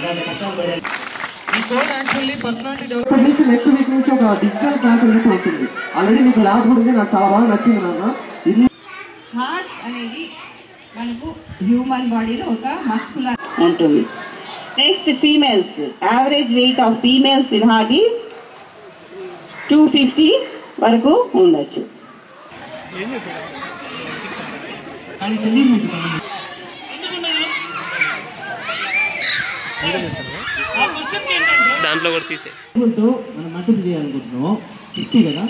ఇలాంటి కష్టాలు పడే ఈ కోడ్ యాక్చువల్లీ పర్సనాలిటీ డెవలప్ ఇప్పటి నుంచి నెక్స్ట్ వీక్ నుంచి ఒక డిజిటల్ క్లాస్ అనేది ఉంటుంది ఆల్రెడీ మీకు ల్యాబ్ కూడా ఉంది నాకు చాలా బాగా నచ్చింది నాన్న ఇది హార్ట్ అనేది మనకు హ్యూమన్ బాడీలో ఒక మస్కులర్ ఉంటుంది next females average weight of females in heart ఈ టూ ఫిఫ్టీ వరకు ఉండొచ్చు కానీ తెలియదు మీకు పని. దాంట్లో కూడా తీసే తో మనం మల్టిపుల్ చేయాలనుకుంటున్నాం ఫిఫ్టీ కదా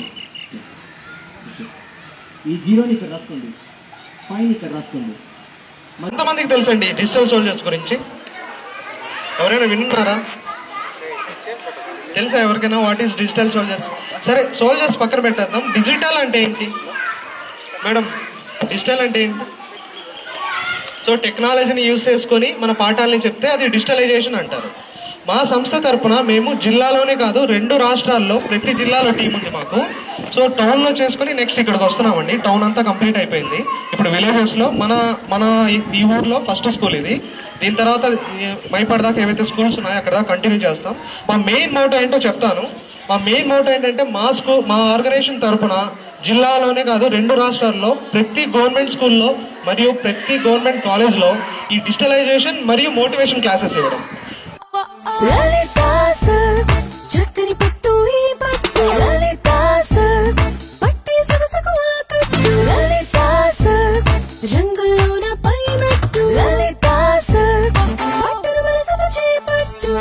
ఈ జీరోని ఇక్కడ రాసుకోండి ఫైవ్ ఇక్కడ రాసుకోండి ఎంతమందికి తెలుసండి డిజిటల్ సోల్జర్స్ గురించి ఎవరైనా వింటున్నారా తెలుసా ఎవరికైనా వాట్ ఈస్ డిజిటల్ సోల్జర్స్ సరే సోల్జర్స్ పక్కన పెట్టేద్దాం డిజిటల్ అంటే ఏంటి మేడం డిజిటల్ అంటే ఏంటి సో టెక్నాలజీని యూస్ చేసుకొని మన పాఠాలని చెప్తే అది డిజిటలైజేషన్ అంటారు మా సంస్థ తరపున మేము జిల్లాలోనే కాదు రెండు రాష్ట్రాల్లో ప్రతి జిల్లాలో టీం ఉంది మాకు సో టౌన్లో చేసుకొని నెక్స్ట్ ఇక్కడికి వస్తున్నామండి టౌన్ అంతా కంప్లీట్ అయిపోయింది ఇప్పుడు విలేజెస్లో మన మన ఈ- ఈ ఊర్లో ఫస్ట్ స్కూల్ ఇది దీని తర్వాత ఈ మైపాడు దాకా ఏవైతే స్కూల్స్ ఉన్నాయో అక్కడ దాకా కంటిన్యూ చేస్తాం మా మెయిన్ మోటో ఏంటో చెప్తాను మా మెయిన్ మోటో ఏంటంటే మా స్కూల్ మా ఆర్గనైజేషన్ తరపున జిల్లాలోనే కాదు రెండు రాష్ట్రాల్లో ప్రతి గవర్నమెంట్ స్కూల్లో మరియు ప్రతి గవర్నమెంట్ కాలేజ్లో ఈ డిజిటలైజేషన్ మరియు మోటివేషన్ క్లాసెస్ ఇవ్వడం లలితా సిల్క్స్ చక్కని పట్టు ఈ పట్టు లలితా సిల్క్స్ పట్టి సొగసుకు ఆకట్టు లలితా సిల్క్స్ రంగులోన పై మెట్టు లలితా సిల్క్స్ పట్టును మనసును చేపట్టు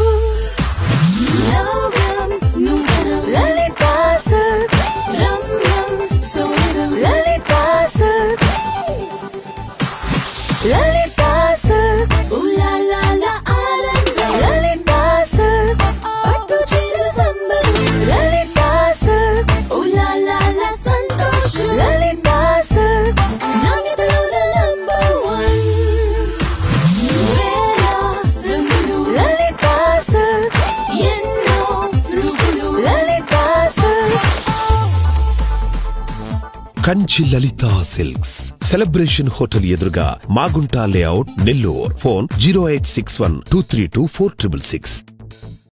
లౌక్యం నూతనం లలితా సిల్క్స్ రమ్యం సోదరం లలితా సిల్క్స్ లలితా సిల్క్స్ ఉల్లాల ఆనందం లలితా సిల్క్స్ పట్టు చీరల సంబరం లలితా సిల్క్స్ ఉల్లాల సంతోషం లలితా సిల్క్స్ నాణ్యతలోన నంబర్ వన్ వేల రంగులు లలితా సిల్క్స్ ఎన్నో రుగులు Lalitha Silks Kanchi Lalitha Silks celebration hotel ఎదురుగా Magunta layout Nellore phone zero eight six one two three two four triple six